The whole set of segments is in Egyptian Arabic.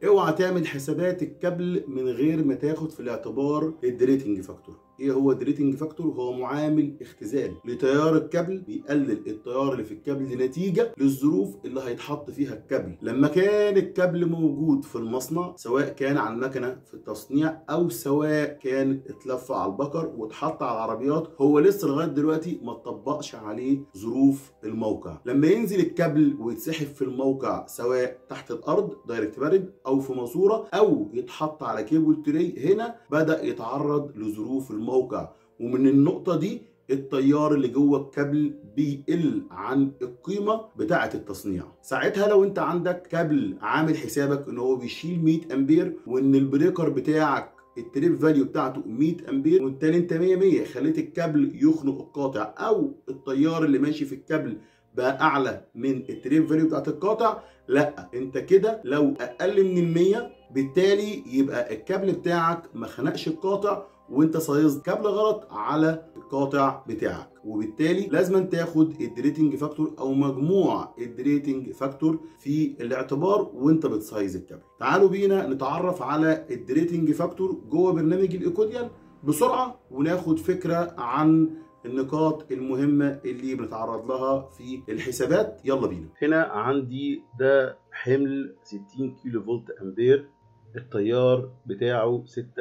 اوعى تعمل حسابات الكابل من غير ما تاخد في الاعتبار الدريتنج فاكتور ايه هو الدريتنج فاكتور هو معامل اختزال لتيار الكابل بيقلل التيار اللي في الكابل نتيجه للظروف اللي هيتحط فيها الكابل لما كان الكابل موجود في المصنع سواء كان على المكنه في التصنيع او سواء كان اتلف على البكر واتحط على العربيات هو لسه لغايه دلوقتي ما اتطبقش عليه ظروف الموقع لما ينزل الكابل ويتسحب في الموقع سواء تحت الارض دايركت بارد او في ماسوره او يتحط على كيبل تري هنا بدا يتعرض لظروف الموقع ومن النقطه دي التيار اللي جوه الكابل بيقل عن القيمه بتاعه التصنيع ساعتها لو انت عندك كابل عامل حسابك ان هو بيشيل 100 امبير وان البريكر بتاعك التريب فاليو بتاعته 100 امبير وبالتالي انت 100 100 خليت الكابل يخنق القاطع او التيار اللي ماشي في الكابل بقى اعلى من التريب فاليو بتاعت القاطع لا انت كده لو اقل من ال 100 بالتالي يبقى الكابل بتاعك ما خنقش القاطع وانت صايز كابل غلط على القاطع بتاعك وبالتالي لازم تاخد الدريتنج فاكتور او مجموع الدريتنج فاكتور في الاعتبار وانت بتصايز الكابل تعالوا بينا نتعرف على الدريتنج فاكتور جوه برنامج الايكوديان بسرعه وناخد فكره عن النقاط المهمة اللي بنتعرض لها في الحسابات يلا بينا هنا عندي ده حمل 60 كيلو فولت امبير التيار بتاعه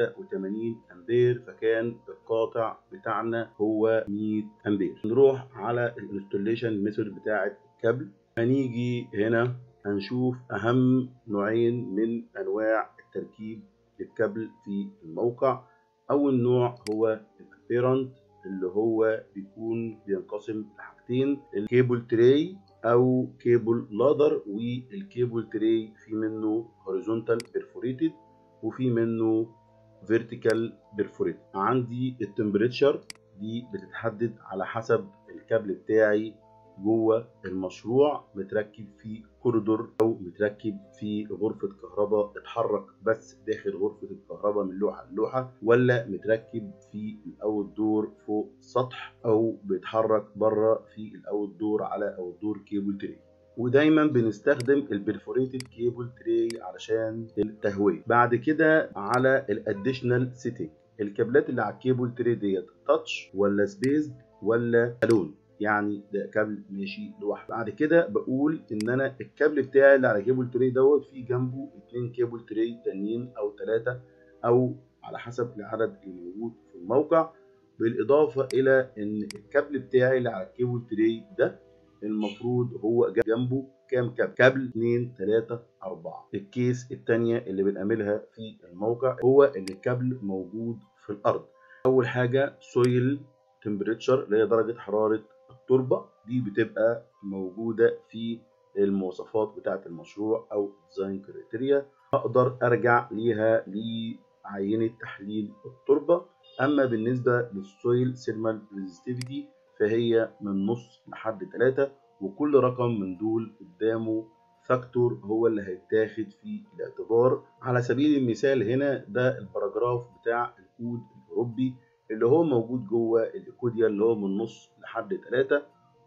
86 امبير فكان القاطع بتاعنا هو 100 امبير نروح على الانستوليشن ميثود بتاعه الكابل هنيجي هنا هنشوف اهم نوعين من انواع التركيب للكابل في الموقع اول نوع هو الابيرنت اللي هو بيكون بينقسم لحاجتين الكيبل تري او كيبل لادر والكيبل تري في منه هوريزونتال بيرفوريتد وفي منه فيرتيكال بيرفوريتد عندي التمبريتشر دي بتتحدد على حسب الكابل بتاعي جوه المشروع متركب في كوريدور او متركب في غرفه كهرباء اتحرك بس داخل غرفه الكهرباء من لوحه للوحه ولا متركب في الاوت دور فوق سطح او بيتحرك بره في الاوت دور على اوت دور كيبل تري ودايما بنستخدم البرفوريتد كيبل تري علشان التهويه بعد كده على الاديشنال سيتنج الكابلات اللي على الكيبل تري ديت تاتش ولا سبيس ولا الون يعني ده كابل ماشي لوحده بعد كده بقول ان انا الكابل بتاعي اللي على كيبل تري دوت في جنبه اتنين كيبل تري تانيين او ثلاثه او على حسب العدد اللي موجود في الموقع بالاضافه الى ان الكابل بتاعي اللي على الكيبل تري ده المفروض هو جنبه كام كابل كابل 2 3 4 الكيس الثانيه اللي بنعملها في الموقع هو ان الكابل موجود في الارض اول حاجه سويل تمبريتشر اللي هي درجه حراره التربه دي بتبقى موجوده في المواصفات بتاعه المشروع او ديزاين كريتيريا اقدر ارجع ليها لعينه تحليل التربه اما بالنسبه للسويل سيرمال ريزستيفيتي فهي من نص لحد 3 وكل رقم من دول قدامه فاكتور هو اللي هيتاخد في الاعتبار على سبيل المثال هنا ده الباراجراف بتاع الكود الاوروبي اللي هو موجود جوه الايكوديا اللي هو من نص لحد 3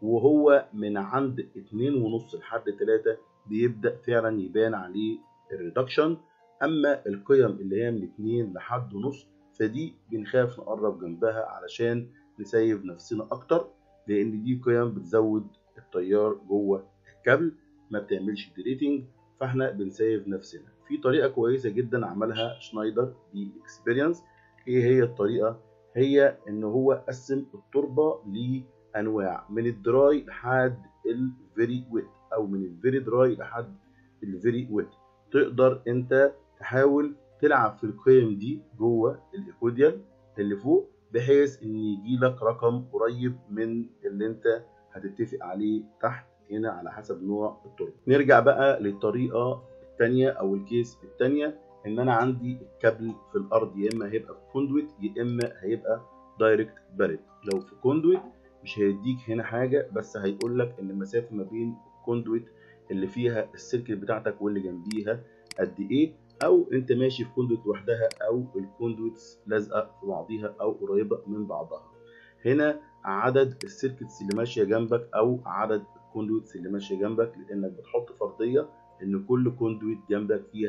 وهو من عند 2.5 لحد 3 بيبدا فعلا يبان عليه الريدكشن اما القيم اللي هي من 2 لحد نص فدي بنخاف نقرب جنبها علشان نسيب نفسنا اكتر لان دي قيم بتزود التيار جوه الكابل ما بتعملش دريتنج فاحنا بنسيب نفسنا في طريقه كويسه جدا عملها شنايدر دي اكسبيرينس ايه هي الطريقه هي ان هو قسم التربه لانواع من الدراي لحد الفيري ويت او من الفيري دراي لحد الفيري ويت تقدر انت تحاول تلعب في القيم دي جوه الايكوديال اللي فوق بحيث ان يجي لك رقم قريب من اللي انت هتتفق عليه تحت هنا على حسب نوع التربه نرجع بقى للطريقه الثانيه او الكيس الثانيه ان انا عندي الكابل في الارض يا اما هيبقى في كوندويت يا اما هيبقى دايركت بارد لو في كوندويت مش هيديك هنا حاجه بس هيقول لك ان المسافه ما بين الكوندويت اللي فيها السيركل بتاعتك واللي جنبيها قد ايه او انت ماشي في كوندويت لوحدها او الكوندويتس لازقه في بعضيها او قريبه من بعضها هنا عدد السيركتس اللي ماشيه جنبك او عدد الكوندويتس اللي ماشيه جنبك لانك بتحط فرضيه ان كل كوندويت جنبك فيها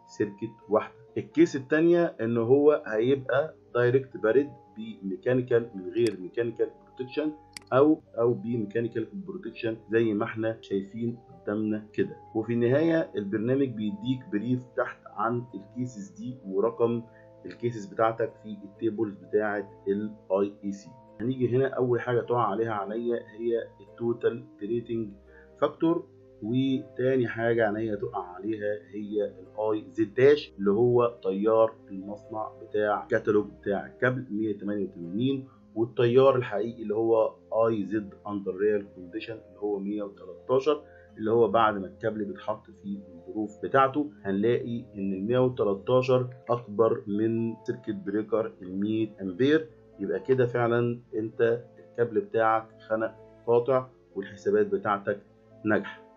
سيركت واحده الكيس الثانيه ان هو هيبقى دايركت بارد بميكانيكال من غير ميكانيكال بروتكشن او او بميكانيكال بروتكشن زي ما احنا شايفين قدامنا كده وفي النهايه البرنامج بيديك بريف تحت عن الكيسز دي ورقم الكيسز بتاعتك في التيبلز بتاعه الاي اي سي هنيجي هنا اول حاجه تقع عليها عليا هي التوتال تريتنج فاكتور وتاني حاجة عينيا تقع عليها هي الاي زد داش اللي هو تيار المصنع بتاع الكتالوج بتاع الكابل 188 والتيار الحقيقي اللي هو اي زد اندر ريال كونديشن اللي هو 113 اللي هو بعد ما الكابل بيتحط في الظروف بتاعته هنلاقي ان ال 113 اكبر من سيركت بريكر ال 100 امبير يبقى كده فعلا انت الكابل بتاعك خنق قاطع والحسابات بتاعتك ناجحه